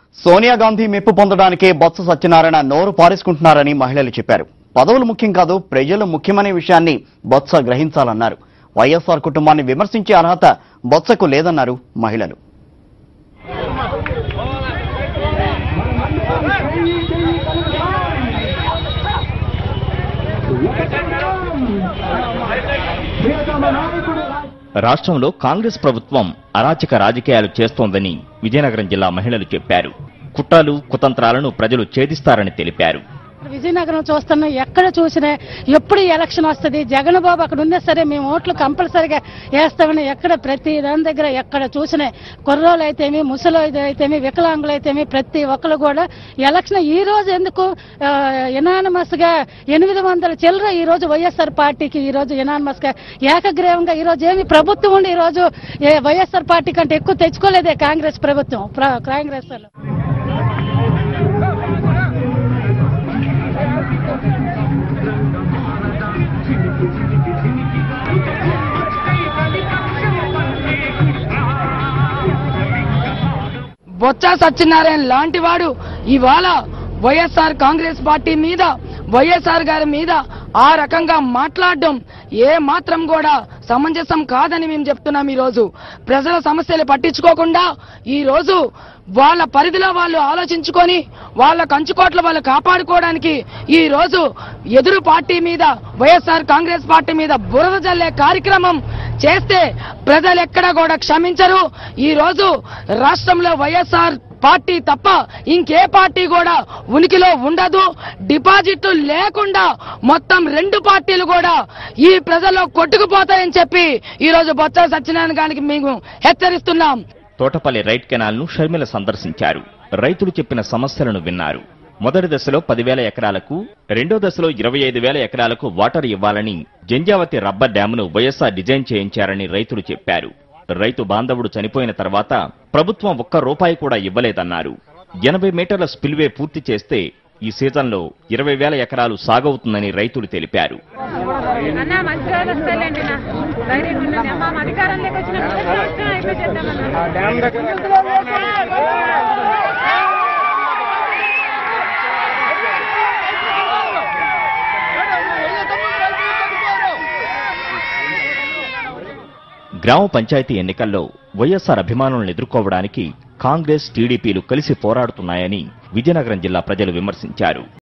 సోనియా గాంధీ మెప్పు పొందడానికే బొత్స సత్యనారాయణ నోరు పారేసుకుంటున్నారని మహిళలు చెప్పారు పదవులు ముఖ్యం కాదు ప్రజలు ముఖ్యమనే విషయాన్ని బొత్స గ్రహించాలన్నారు వైఎస్ఆర్ కుటుంబాన్ని విమర్శించే అర్హత బొత్సకు లేదన్నారు మహిళలు రాష్ట్రంలో కాంగ్రెస్ ప్రభుత్వం అరాచక రాజకీయాలు చేస్తోందని విజయనగరం జిల్లా మహిళలు చెప్పారు కుట్రలు కుతంత్రాలను ప్రజలు ఛేదిస్తారని తెలిపారు విజయనగరం చూస్తున్నాం ఎక్కడ చూసినా ఎప్పుడు ఎలక్షన్ వస్తుంది జగన్ బాబు అక్కడ ఉన్నా సరే మేము ఓట్లు కంపల్సరిగా వేస్తామని ఎక్కడ ప్రతి దాని దగ్గర ఎక్కడ చూసినా కుర్రోలు అయితేమి ముసలు అయితేమి వికలాంగులు అయితేమి ప్రతి ఒక్కరు కూడా ఎలక్షన్ ఈ రోజు ఎందుకు ఎనానమస్ గా ఎనిమిది వందల చిల్లర ఈ రోజు వైఎస్ఆర్ పార్టీకి ఈ రోజు ఎనానమస్ గా ఏకగ్రీవంగా ఈ రోజు ఏమి ప్రభుత్వం ఉండి ఈ రోజు ఏ వైఎస్ఆర్ పార్టీ కంటే ఎక్కువ తెచ్చుకోలేదే కాంగ్రెస్ ప్రభుత్వం ప్ర- కాంగ్రెస్ వాళ్ళు బొత్స సత్యనారాయణ లాంటి వాడు ఇవాళ వైఎస్ఆర్ కాంగ్రెస్ పార్టీ మీద వైఎస్ఆర్ గారి మీద ఆ రకంగా మాట్లాడడం ఏ మాత్రం కూడా సమంజసం కాదని మేము చెప్తున్నాం ఈ రోజు ప్రజల సమస్యలు పట్టించుకోకుండా ఈ రోజు వాళ్ళ పరిధిలో వాళ్ళు ఆలోచించుకొని వాళ్ళ కంచుకోట్ల వాళ్ళు కాపాడుకోవడానికి ఈ రోజు ఎదురు పార్టీ మీద వైఎస్ఆర్ కాంగ్రెస్ పార్టీ మీద బురద జల్లే కార్యక్రమం చేస్తే ప్రజలు ఎక్కడ కూడా క్షమించరు ఈ రోజు రాష్ట్రంలో వైఎస్ఆర్ పార్టీ తప్ప ఇంకే పార్టీ కూడా ఉనికిలో ఉండదు డిపాజిట్లు లేకుండా మొత్తం రెండు పార్టీలు కూడా ఈ ప్రజల్లో కొట్టుకుపోతాయని చెప్పి ఈ రోజు బొత్స సత్యనారాయణ గారికి మేము హెచ్చరిస్తున్నాం తోటపల్లి రైట్ కెనాల్ను షర్మిల సందర్శించారు రైతులు చెప్పిన సమస్యలను విన్నారు మొదటి దశలో పదివేల ఎకరాలకు రెండో దశలో ఇరవై ఐదు వేల ఎకరాలకు వాటర్ ఇవ్వాలని జంజావతి రబ్బర్ డ్యామును వైఎస్ఆర్ డిజైన్ చేయించారని రైతులు చెప్పారు రైతు బాంధవుడు చనిపోయిన తర్వాత ప్రభుత్వం ఒక్క రూపాయి కూడా ఇవ్వలేదన్నారు ఎనభై మీటర్ల స్పిల్వే పూర్తి చేస్తే ఈ సీజన్లో ఇరవై వేల ఎకరాలు సాగవుతుందని రైతులు తెలిపారు అన్న మంచి రోజులు వస్తాయిలేండి నా ధైర్యం ఉన్నది అమ్మ మా అధికారంలోకి వచ్చిన మొదటి సంవత్సరం అయిపోయి గ్రామ పంచాయతీ ఎన్నికల్లో వైఎస్ఆర్ అభిమానులను ఎదుర్కోవడానికి కాంగ్రెస్ టీడీపీలు కలిసి పోరాడుతున్నాయని విజయనగరం జిల్లా ప్రజలు విమర్శించారు